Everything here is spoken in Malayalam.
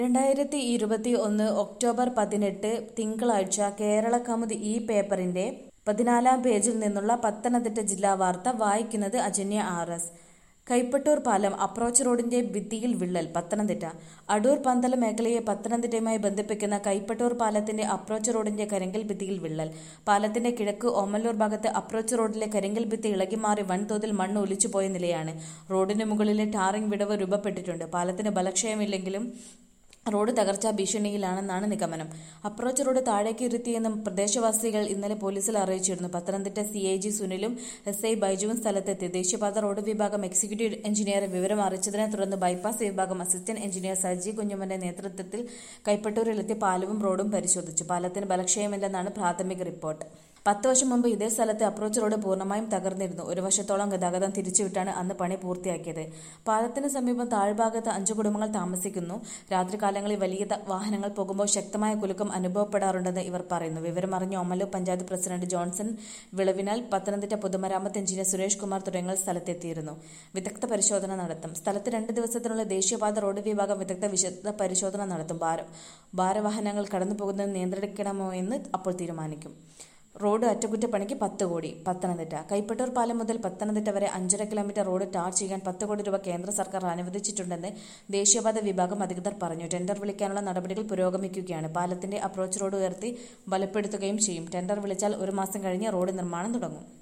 രണ്ടായിരത്തി ഇരുപത്തി ഒന്ന് ഒക്ടോബർ പതിനെട്ട് തിങ്കളാഴ്ച കേരള കൗമുദി ഈ പേപ്പറിന്റെ പതിനാലാം പേജിൽ നിന്നുള്ള പത്തനംതിട്ട ജില്ലാ വാർത്ത വായിക്കുന്നത് അജന്യ ആർ എസ് കൈപ്പട്ടൂർ പാലം അപ്രോച്ച് റോഡിന്റെ ഭിത്തിയിൽ വിള്ളൽ പത്തനംതിട്ട അടൂർ പന്തല മേഖലയെ പത്തനംതിട്ടയുമായി ബന്ധിപ്പിക്കുന്ന കൈപ്പട്ടൂർ പാലത്തിന്റെ അപ്രോച്ച് റോഡിന്റെ കരിങ്കൽ ഭിത്തിയിൽ വിള്ളൽ പാലത്തിന്റെ കിഴക്ക് ഓമല്ലൂർ ഭാഗത്ത് അപ്രോച്ച് റോഡിലെ കരിങ്കൽ ഭിത്തി ഇളകി മാറി വൻതോതിൽ മണ്ണ് ഒലിച്ചുപോയ നിലയാണ് റോഡിന് മുകളിലെ ടാറിംഗ് വിടവ് രൂപപ്പെട്ടിട്ടുണ്ട് പാലത്തിന് ബലക്ഷയമില്ലെങ്കിലും റോഡ് തകർച്ചാ ഭീഷണിയിലാണെന്നാണ് നിഗമനം അപ്രോച്ച് റോഡ് താഴേക്ക് ഇരുത്തിയെന്നും പ്രദേശവാസികൾ ഇന്നലെ പോലീസിൽ അറിയിച്ചിരുന്നു പത്തനംതിട്ട സി ഐ ജി സുനിലും എസ് ഐ ബൈജുവും സ്ഥലത്തെത്തി ദേശീയപാത റോഡ് വിഭാഗം എക്സിക്യൂട്ടീവ് എഞ്ചിനീയറെ വിവരം അറിയിച്ചതിനെ തുടർന്ന് ബൈപ്പാസ് വിഭാഗം അസിസ്റ്റന്റ് എഞ്ചിനീയർ സജി കുഞ്ഞുമന്റെ നേതൃത്വത്തിൽ കൈപ്പട്ടൂരിലെത്തി പാലവും റോഡും പരിശോധിച്ചു പാലത്തിന് ബലക്ഷയമില്ലെന്നാണ് പ്രാഥമിക റിപ്പോർട്ട് പത്ത് വർഷം മുമ്പ് ഇതേ സ്ഥലത്തെ അപ്രോച്ച് റോഡ് പൂർണ്ണമായും തകർന്നിരുന്നു ഒരു വർഷത്തോളം ഗതാഗതം തിരിച്ചുവിട്ടാണ് അന്ന് പണി പൂർത്തിയാക്കിയത് പാലത്തിന് സമീപം താഴ്ഭാഗത്ത് അഞ്ചു കുടുംബങ്ങൾ താമസിക്കുന്നു രാത്രികാലങ്ങളിൽ വലിയ ത- വാഹനങ്ങൾ പോകുമ്പോൾ ശക്തമായ കുലുക്കം അനുഭവപ്പെടാറുണ്ടെന്ന് ഇവർ പറയുന്നു വിവരമറിഞ്ഞ ഒമല്ലൂർ പഞ്ചായത്ത് പ്രസിഡന്റ് ജോൺസൺ വിളവിനാൽ പത്തനംതിട്ട പൊതുമരാമത്ത് എഞ്ചിനീയർ സുരേഷ് കുമാർ തുടങ്ങിയവർ സ്ഥലത്തെത്തിയിരുന്നു വിദഗ്ധ പരിശോധന നടത്തും സ്ഥലത്ത് രണ്ട് ദിവസത്തിനുള്ള ദേശീയപാത റോഡ് വിഭാഗം വിദഗ്ധ വിശദ പരിശോധന നടത്തും ഭാര ഭാരവാഹനങ്ങൾ കടന്നു പോകുന്നത് നിയന്ത്രിക്കണമോ എന്ന് അപ്പോൾ തീരുമാനിക്കും റോഡ് അറ്റകുറ്റപ്പണിക്ക് പത്ത് കോടി പത്തനംതിട്ട കൈപ്പട്ടൂർ പാലം മുതൽ പത്തനംതിട്ട വരെ അഞ്ചര കിലോമീറ്റർ റോഡ് ടാർ ചെയ്യാൻ പത്ത് കോടി രൂപ കേന്ദ്ര സർക്കാർ അനുവദിച്ചിട്ടുണ്ടെന്ന് ദേശീയപാത വിഭാഗം അധികൃതർ പറഞ്ഞു ടെൻഡർ വിളിക്കാനുള്ള നടപടികൾ പുരോഗമിക്കുകയാണ് പാലത്തിന്റെ അപ്രോച്ച് റോഡ് ഉയർത്തി ബലപ്പെടുത്തുകയും ചെയ്യും ടെൻഡർ വിളിച്ചാൽ ഒരു മാസം കഴിഞ്ഞ് റോഡ് നിർമ്മാണം തുടങ്ങും